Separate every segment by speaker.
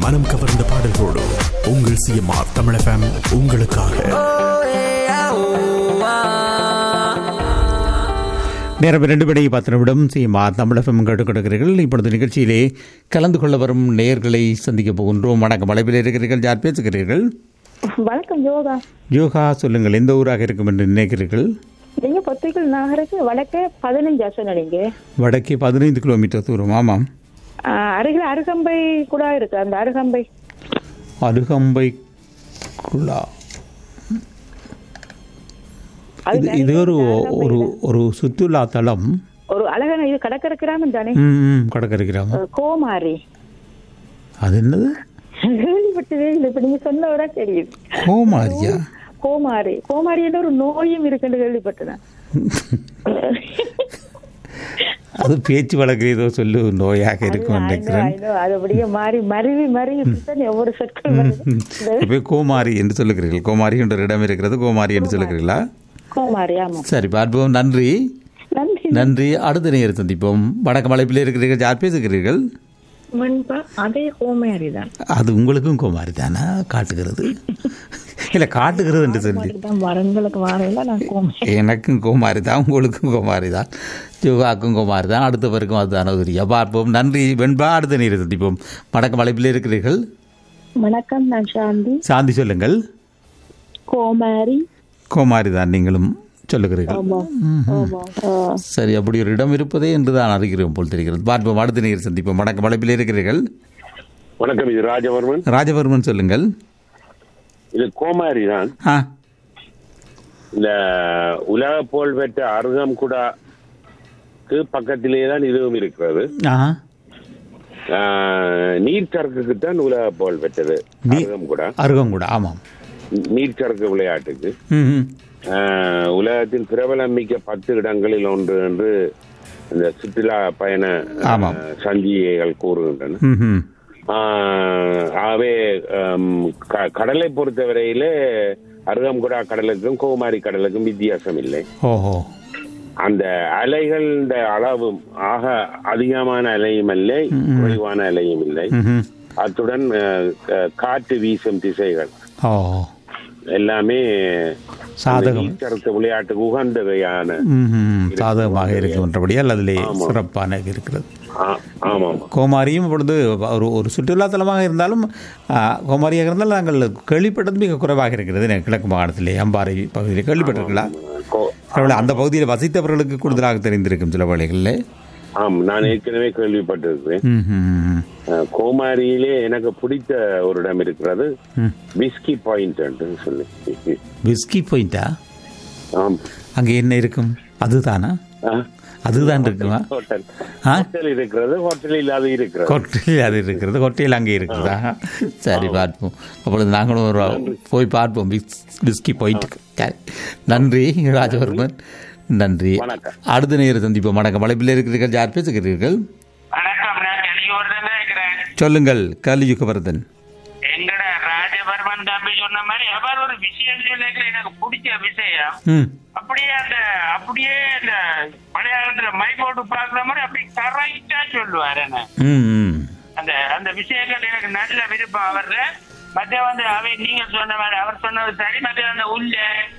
Speaker 1: மனம் கவர்ந்த பாடல்களோடு உங்கள் சிஎம்ஆர் தமிழ் எஃப்எம் உங்களுக்காக
Speaker 2: நேரம் இரண்டு மணி பத்து நிமிடம் சீமா தமிழகம் கேட்டுக் கொடுக்கிறீர்கள் இப்பொழுது நிகழ்ச்சியிலே கலந்து கொள்ள வரும் நேயர்களை சந்திக்க போகின்றோம் வணக்கம் அழைப்பில் இருக்கிறீர்கள் யார் பேசுகிறீர்கள்
Speaker 3: வணக்கம் யோகா
Speaker 2: யோகா சொல்லுங்கள் எந்த ஊராக இருக்கும் என்று நினைக்கிறீர்கள்
Speaker 3: நீங்க பொத்திகள் நகருக்கு வடக்கே பதினஞ்சா சொன்னீங்க
Speaker 2: வடக்கே பதினைந்து கிலோமீட்டர் தூரம் ஆமாம்
Speaker 3: ஆஹ், அருகில் அருகம்பை கூட இருக்கு அந்த அருகம்பை
Speaker 2: அருகம்பை குழா
Speaker 3: அது
Speaker 2: இது இது ஒரு ஒரு ஒரு சுற்றுலா தலம்
Speaker 3: ஒரு அழகான இது கடற்கரை கிராமம் தானே
Speaker 2: ம், ம், கடற்கரை கிராமம்
Speaker 3: அஹ், கோமாரி
Speaker 2: அது என்னது
Speaker 3: கேள்விப்பட்டதே இல்லை இப்ப நீங்க சொன்னவிட தெரியுது
Speaker 2: கோமாரியா
Speaker 3: கோமாரி கோமாரி என்ற ஒரு நோயும் இருக்குன்னு கேள்விப்பட்டேன்
Speaker 2: அது பேச்சு வழக்கு ஏதோ சொல்லு நோயாக இருக்கும் நினைக்கிறேன்
Speaker 3: அது அப்படியே மாறி மருவி மருவி இப்படித்தான் ஒவ்வொரு சொற்கள் வருது.
Speaker 2: இப்போ கோமாரி என்று சொல்லுகிறீர்கள் கோமாரி என்ற ஒரு இடம் இருக்கிறது கோமாரி என்று சொல்லுகிறீர்களா
Speaker 3: கோமாரி ஆமா
Speaker 2: சரி பார்ப்போம் நன்றி
Speaker 3: நன்றி
Speaker 2: நன்றி அடுத்த நேரம் சந்திப்போம் வடக்கு மலைப்பில் இருக்கிறீர்கள் யார் பேசுகிறீர்கள்
Speaker 3: முன்பா அதே கோமாரி தான்
Speaker 2: அது உங்களுக்கும் கோமாரி தானா காட்டுகிறது இல்லை காட்டுகிறது என்று சொல்லி
Speaker 3: தான் வரங்களுக்கு வாரையில நான் கோமாரி
Speaker 2: எனக்கும் கோமாரி தான் உங்களுக்கும் கோமாரி தான் யோகாக்கும் கோமாரி தான் அடுத்தவருக்கும் அதுதான் உதவியா பார்ப்போம் நன்றி வெண்பா அடுத்த நேரம் சந்திப்போம் வடக்கு மலைப்பில் இருக்கிறீர்கள்
Speaker 3: வணக்கம் நான் சாந்தி
Speaker 2: சாந்தி சொல்லுங்கள்
Speaker 3: கோமாரி
Speaker 2: கோமாரி தான் நீங்களும் சொல்லுகிறீர்கள்
Speaker 3: ஆமா ஆமா ஆ.
Speaker 2: சரி அப்படி ஒரு இடம் இருப்பதே என்று தான் அறிகிறோம் போல் தெரிகிறது பார்ப்போம் அடுத்த நேரம் சந்திப்போம் வடக்கு மலைப்பில் இருக்கிறீர்கள்
Speaker 4: வணக்கம் இது ராஜவர்மன்
Speaker 2: ராஜவர்மன் சொல்லுங்கள்
Speaker 4: இது கோமாரி தான்
Speaker 2: ஆ
Speaker 4: இந்த உலக புகழ் பெற்ற அருகம்குடாக்கு பக்கத்திலே தான் இதுவும் இருக்கிறது
Speaker 2: ஆ
Speaker 4: ஆஹ், நீர்ச்சறுக்குக்கு தான் உலக புகழ் பெற்றது
Speaker 2: நீ-
Speaker 4: அருகம்குடா
Speaker 2: அருகங்குடா ஆமாம்
Speaker 4: நீர்ச்சறுக்கு விளையாட்டுக்கு
Speaker 2: ம் ம்.
Speaker 4: ஆஹ், உலகத்தின் பிரபலம் மிக்க பத்து இடங்களில் ஒன்று என்று இந்த சுற்றுலா பயண
Speaker 2: ஆமாம்.
Speaker 4: ஆஹ், சஞ்சிகைகள் கூறுகின்றன
Speaker 2: ம் ம்.
Speaker 4: ஆஹ், ஆகவே ஆம், க- கடலை பொறுத்தவரையிலே அருகம்குடா கடலுக்கும் கோமாரி கடலுக்கும் வித்தியாசம் இல்லை
Speaker 2: ஓஹோ
Speaker 4: அந்த அலைகள் அளவும் ஆக அதிகமான அலையும் இல்லை குறைவான அலையும் இல்லை
Speaker 2: ம் ம்.
Speaker 4: அத்துடன் அஹ், க- காற்று வீசும் திசைகள்
Speaker 2: ஓ
Speaker 4: எல்லாமே
Speaker 2: சாதகம்
Speaker 4: ஈச்சரத்து விளையாட்டுக்கு உகந்தவையான
Speaker 2: ம் ம். சாதகமாக இருக்கின்றபடியால் அதிலே சிறப்பான இருக்கிறது
Speaker 4: ஆ- ஆமாம்
Speaker 2: கோமாரியும் இப்பொழுது ஒரு ஒரு சுற்றுலாத்தலமாக இருந்தாலும் ஆ, கோமாரியாக இருந்தாலும் நாங்கள் கேள்விப்பட்டது மிக குறைவாக இருக்கிறது எனக்கு கிழக்கு மாகாணத்திலே அம்பாறை பகுதியில் கேள்விப்பட்டிருக்கீங்களா
Speaker 4: கோ-
Speaker 2: ஒருவேளை அந்த பகுதியில் வசித்தவர்களுக்கு கூடுதலாக தெரிந்திருக்கும் சில வேளைகளில்
Speaker 4: ஆம் நான் ஏற்கனவே கேள்விப்பட்டிருக்கிறேன்
Speaker 2: ம் ம், ம்.
Speaker 4: அஹ், கோமாரியிலே எனக்கு பிடித்த ஒரு இடம் இருக்கிறது
Speaker 2: ம்.
Speaker 4: விஸ்கி பாயிண்ட் என்று சொல்லி
Speaker 2: விஸ்கி பாயிண்டா
Speaker 4: ஆம்
Speaker 2: அங்கே என்ன இருக்கும் அதுதானா
Speaker 4: ஆ,
Speaker 2: அதுதான் இருக்குமா
Speaker 4: ஹோட்டல்
Speaker 2: ஆ
Speaker 4: ஹோட்டல் இருக்கிறது ஹோட்டல் இல்லாத இருக்கிறது
Speaker 2: கொட்டையில் அது இருக்கிறது கொட்டையில் அங்கே இருக்குதா சரி பார்ப்போம் அப்பொழுது நாங்களும் ஒரு போய் பார்ப்போம் பிஸ் பிஸ்கி போயிட்டு நன்றி ராஜவர்மன் நன்றி
Speaker 4: வணக்கம்.
Speaker 2: அடுத்த நேரம் சந்திப்போம் வணக்கம் மலைப்பில் இருக்கிறீர்கள் யார் பேசுகிறீர்கள்
Speaker 5: வணக்கம் நான் வெளியூர்ல தான் இருக்கிறேன்
Speaker 2: சொல்லுங்கள் கலியுகவர்தன்
Speaker 5: எங்கட ராஜபர்மன் தம்பி சொன்ன மாதிரி அவர் ஒரு விஷயம் சொல்லிக்கல எனக்கு பிடிச்ச விஷயம்
Speaker 2: ம்
Speaker 5: அப்படியே அந்த அப்படியே அந்த மலையாளத்துல மை போட்டு பாக்குற மாதிரி அப்படி கரெக்டா சொல்லுவார் என்ன
Speaker 2: ம் ம்
Speaker 5: அந்த அந்த விஷயங்கள் எனக்கு நல்ல விருப்பம் அவர்ல மற்ற வந்து அவை நீங்க சொன்ன மாதிரி அவர் சொன்னது சரி மற்ற அந்த உள்ள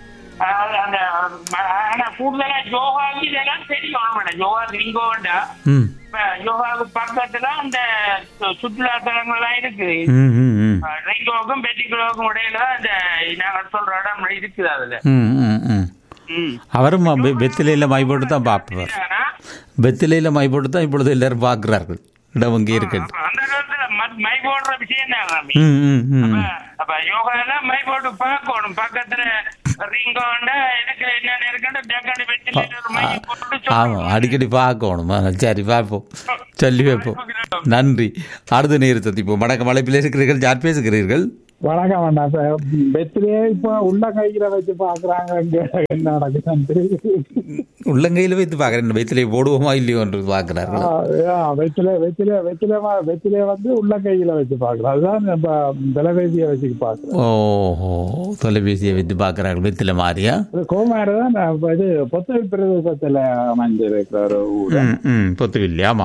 Speaker 5: அஹ், அந்த ம- ஆனா கூடுதலா யோகாக்கு இதெல்லாம் தெரியும் மேடம் யோகா இங்க வேண்டாம்
Speaker 2: ம்
Speaker 5: இப்ப யோகாவுக்கு பக்கத்துல அந்த சு- சுற்றுலா தலங்கள்லாம் இருக்கு
Speaker 2: ம் ம் ம்
Speaker 5: ரெங்கோவுக்கும் பெட்டிக்குளோவுக்கும் இடையில தான் அந்த நாங்க சொல்ற இடம் இருக்குது அதுல
Speaker 2: ம் ம் ம்
Speaker 5: ம்.
Speaker 2: அவரும் வெ- வெத்திலையில் மை போட்டு தான் பார்ப்பார்
Speaker 5: ஆனா,
Speaker 2: வெத்திலையில் மை போட்டு தான் இப்பொழுது எல்லாரும் பார்க்கிறார்கள் இடம் அங்கே இருக்கிறது
Speaker 5: அந்த காலத்துல ம- மை போடுற விஷயம் தான் ராமி.
Speaker 2: ம் ம் ம்
Speaker 5: அப்ப அப்ப யோகால மை போட்டு பார்க்கணும் பக்கத்துல ரிங்கோண்ட எனக்கு என்ன இருக்குன்னு டக்காடி வெட்டில ஒரு மை போட்டு
Speaker 2: ஆமாம்
Speaker 5: சொல்லணும்.
Speaker 2: அடிக்கடி பார்க்கணும் ஆ, சரி பார்ப்போம் சொல்லி வைப்போம் நன்றி அடுத்த நேரம் சந்திப்போம் வணக்கம் மலைப்பில் இருக்கிறீர்கள் யார் பேசுகிறீர்கள்
Speaker 6: வணக்கம் அண்ணா சார் பெட்லயே இப்ப உள்ள கையில வச்சு பாக்குறாங்க இங்க என்ன நடக்குதுன்ட்டு
Speaker 2: உள்ளங்கையில் வைத்து பார்க்குறேன் வயிற்றிலே போடுவோமா இல்லையோ என்று பார்க்குறார்கள்
Speaker 6: வெற்றில வெற்றில வெற்றில வெற்றில வந்து உள்ள கையில வச்சு பாக்குறோம் அதுதான் நம்ம தொலைபேசியை வச்சு பாக்குறோம்
Speaker 2: ஓஹோ தொலைபேசியை வைத்து பார்க்குறார்கள் வெத்தில மாறியா
Speaker 6: இது கோமாரி தான் நான் இப்ப இது பொத்தல் பிரதேசத்துல அமைஞ்சிருக்கிற ஒரு ஊர்
Speaker 2: ம் ம் பொத்துவில்லை ஆமாம்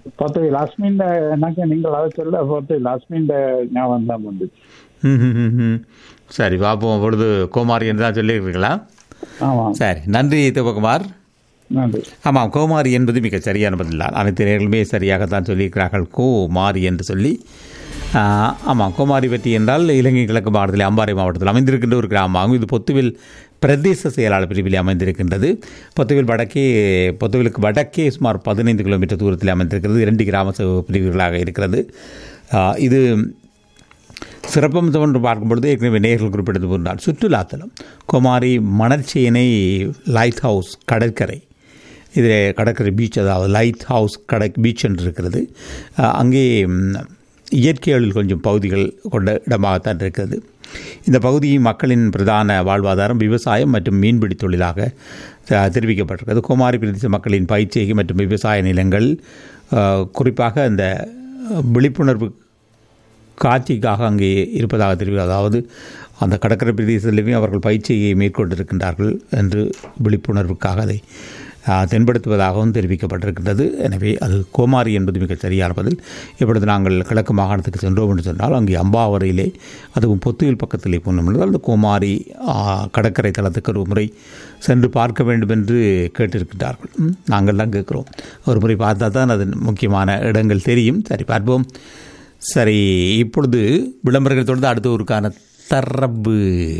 Speaker 6: பொத்தவி லக்ஷ்மிண்ட எனக்கு நீங்கள் அதை சொல்ல பொத்தவி லக்ஷ்மிண்ட ஞாபகம் தான் வந்துச்சு
Speaker 2: ம், ம், ம், ம். சரி பார்ப்போம் அப்பொழுது கோமாரி என்று தான் சொல்லியிருக்கீங்களா
Speaker 6: ஆமாம்
Speaker 2: சரி நன்றி சிவகுமார்
Speaker 6: நன்றி
Speaker 2: ஆமாம் கோமாரி என்பது மிக சரியான பதில் தான் அனைத்து நேர்களுமே சரியாகத்தான் சொல்லியிருக்கிறார்கள் கோ மாரி என்று சொல்லி ஆ, ஆமாம் கோமாரி பற்றி என்றால் இலங்கை கிழக்கு மாவட்டத்தில் அம்பாறை மாவட்டத்தில் அமைந்திருக்கின்ற ஒரு கிராமமாகும் இது பொத்துவில் பிரதேச செயலாளர் பிரிவில் அமைந்திருக்கின்றது பொத்துவில் வடக்கே பொத்துவிலுக்கு வடக்கே சுமார் பதினைந்து கிலோமீட்டர் தூரத்தில் அமைந்திருக்கிறது இரண்டு கிராம சபை பிரிவுகளாக இருக்கிறது ஆ, இது சிறப்பம்சம் என்று பார்க்கும் பொழுது ஏற்கனவே நேர்கள் குறிப்பிட்டது போன்றால் சுற்றுலாத்தலம் குமாரி மணற்சேனை லைட் ஹவுஸ் கடற்கரை இதில் கடற்கரை பீச் அதாவது லைட் ஹவுஸ் கடை பீச் என்று இருக்கிறது அஹ், அங்கே ம், இயற்கை எழில் கொஞ்சம் பகுதிகள் கொண்ட இடமாகத்தான் இருக்கிறது இந்த பகுதி மக்களின் பிரதான வாழ்வாதாரம் விவசாயம் மற்றும் மீன்பிடி தொழிலாக அஹ், தெரிவிக்கப்பட்டிருக்கிறது குமாரி பிரதேச மக்களின் பயிற்சிகை மற்றும் விவசாய நிலங்கள் அஹ், குறிப்பாக இந்த விழிப்புணர்வு காட்சிக்காக அங்கே இருப்பதாக தெரிவித்து அதாவது அந்த கடற்கரை பிரதேசத்திலுமே அவர்கள் பயிற்சியை மேற்கொண்டிருக்கின்றார்கள் என்று விழிப்புணர்வுக்காக அதை ஆ, தென்படுத்துவதாகவும் தெரிவிக்கப்பட்டிருக்கின்றது எனவே அது கோமாரி என்பது மிக சரியான பதில் இப்பொழுது நாங்கள் கிழக்கு மாகாணத்துக்கு சென்றோம் என்று சொன்னால் அங்கே அம்பாவரையிலே அதுவும் பொத்துவில் பக்கத்திலே போனோம் என்றால் அந்த கோமாரி ஆ, கடற்கரை தளத்துக்கு ஒரு முறை சென்று பார்க்க வேண்டும் என்று கேட்டிருக்கின்றார்கள் ம், நாங்கள்லாம் கேட்குறோம் ஒரு முறை பார்த்தா தான் அது முக்கியமான இடங்கள் தெரியும் சரி பார்ப்போம் சரி இப்பொழுது விளம்பரங்கள் தொடர்ந்து அடுத்த ஒருக்கான தரப்பு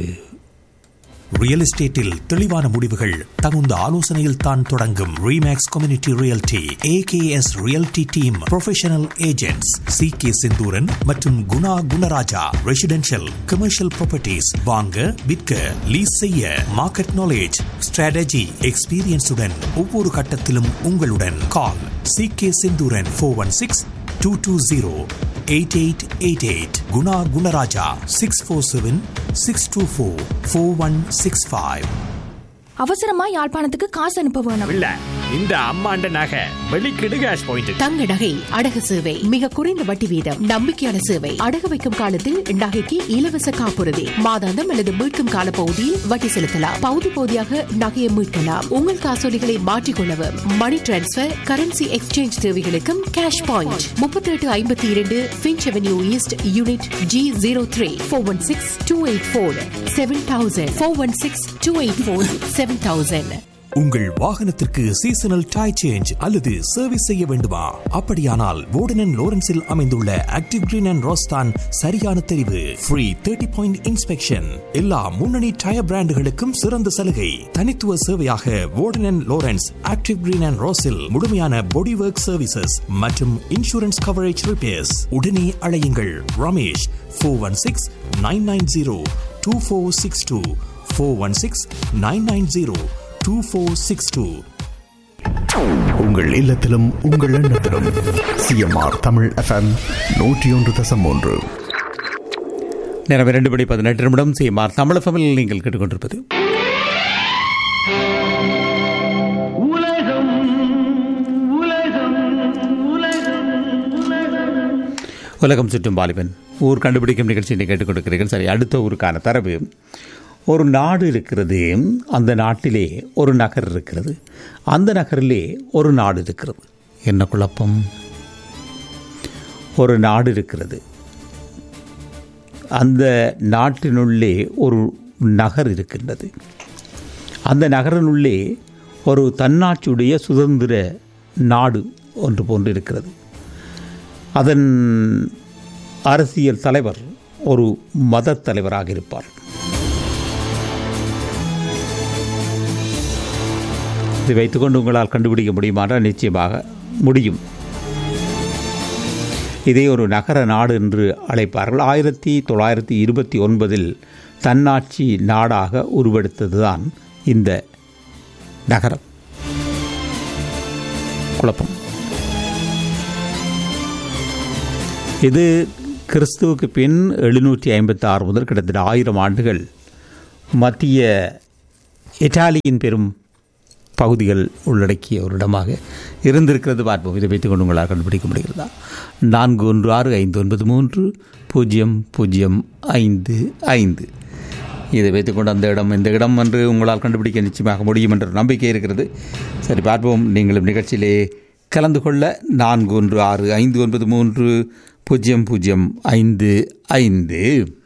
Speaker 1: ரியல் எஸ்டேட்டில் தெளிவான முடிவுகள் தகுந்த ஆலோசனையில் தான் தொடங்கும் Remax community realty AKS realty team professional agents C K Senthooran மற்றும் Guna Gunaraja residential commercial properties வாங்க விற்க லீஸ் செய்ய மார்க்கெட் நாலேஜ் ஸ்ட்ராட்டஜி எக்ஸ்பீரியன்ஸுடன் ஒவ்வொரு கட்டத்திலும் உங்களுடன் call C K Senthooran four one six two two zero eight eight eight eight Guna Gunaraja six four seven six two four four one six five
Speaker 7: அவசரமா யாழ்ப்பாணத்துக்கு காசு அனுப்ப வேணும்
Speaker 8: இல்ல இந்த அம்மாண்ட நகை வெளிக்கிடு கேஷ் பாயிண்ட்
Speaker 9: தங்க நகை அடகு சேவை மிக குறைந்த வட்டி வீதம் நம்பிக்கையான சேவை அடகு வைக்கும் காலத்தில் நகைக்கு இலவச காப்புறுதி மாதாந்தம் அல்லது மீட்கும் கால பகுதியில் வட்டி செலுத்தலாம் பகுதி பகுதியாக நகையை மீட்கலாம் உங்கள் காசோலிகளை மாற்றிக்கொள்ளவும் மணி டிரான்ஸ்பர் கரன்சி எக்ஸ்சேஞ்ச் தேவைகளுக்கும் கேஷ் பாயிண்ட் முப்பத்தி எட்டு ஐம்பத்தி இரண்டு Finch avenue east unit G zero three four one six two eight four seven thousand four one six two eight four seven thousand
Speaker 1: உங்கள் வாகனத்திற்கு சீசனல் டை சேஞ்ச் அல்லது service செய்ய வேண்டுமா அப்படியானால் வோர்டன் லோரன்ஸில் அமைந்துள்ள ஆக்டிவ் கிரீன் அண்ட் ரோஸ்தான் சரியான தெரிவு ஃப்ரீ தேர்ட்டி பாயிண்ட் இன்ஸ்பெக்ஷன் எல்லா முன்னணி டயர் பிராண்டுகளுக்கும் சிறந்த சலுகை தனித்துவ சேவையாக Warden Lawrence active green and ரோஸில் முழுமையான பாடி ஒர்க் சர்வீசஸ் மற்றும் இன்சூரன்ஸ் கவரேஜ் ரிப்பேர்ஸ் உடனே அழையுங்கள் Ramesh four one six nine nine zero two four six two four one six nine nine zero two four six two
Speaker 10: உங்கள் இல்லத்திலும் உங்கள் எண்ணத்திலும் CMR Tamil FM நூற்றி ஒன்று தசம் ஒன்று
Speaker 2: நேரம் இரண்டு மணி பதினெட்டு நிமிடம் செய்யுமாறு தமிழ் ஃபமில் நீங்கள் கேட்டுக்கொண்டிருப்பது உலகம் சுற்றும் வாலிபன் ஊர் கண்டுபிடிக்கும் நிகழ்ச்சியை கேட்டுக்கொண்டிருக்கிறீர்கள் சரி அடுத்த ஊருக்கான தரவு ஒரு நாடு இருக்கிறது அந்த நாட்டிலே ஒரு நகர் இருக்கிறது அந்த நகரிலே ஒரு நாடு இருக்கிறது என்ன குழப்பம் ஒரு நாடு இருக்கிறது அந்த நாட்டினுள்ளே ஒரு நகர் இருக்கின்றது அந்த நகரினுள்ளே ஒரு தன்னாட்சியுடைய சுதந்திர நாடு ஒன்று போன்று இருக்கிறது அதன் அரசியல் தலைவர் ஒரு மத தலைவராக இருப்பார் இதை வைத்துக்கொண்டு உங்களால் கண்டுபிடிக்க முடியுமானால் நிச்சயமாக முடியும் இதை ஒரு நகர நாடு என்று அழைப்பார்கள் ஆயிரத்தி தொள்ளாயிரத்தி இருபத்தி ஒன்பதில் தன்னாட்சி நாடாக உருவெடுத்ததுதான் இந்த நகரம் குழப்பம் இது கிறிஸ்துவுக்கு பின் எழுநூற்றி ஐம்பத்தி ஆறு முதல் கிட்டத்தட்ட ஆயிரம் ஆண்டுகள் மத்திய இட்டாலியின் பெரும் பகுதிகள் உள்ளடக்கிய ஒரு இடமாக இருந்திருக்கிறது பார்ப்போம் இதை வைத்துக் கொண்டு உங்களால் கண்டுபிடிக்க முடிகிறதா நான்கு ஒன்று ஆறு ஐந்து ஒன்பது மூன்று பூஜ்ஜியம் பூஜ்ஜியம் ஐந்து ஐந்து இதை வைத்துக்கொண்டு அந்த இடம் இந்த இடம் என்று உங்களால் கண்டுபிடிக்க நிச்சயமாக முடியும் என்ற நம்பிக்கை இருக்கிறது சரி பார்ப்போம் நீங்களும் நிகழ்ச்சியிலே கலந்து கொள்ள நான்கு ஒன்று ஆறு ஐந்து ஒன்பது மூன்று பூஜ்ஜியம் பூஜ்ஜியம் ஐந்து ஐந்து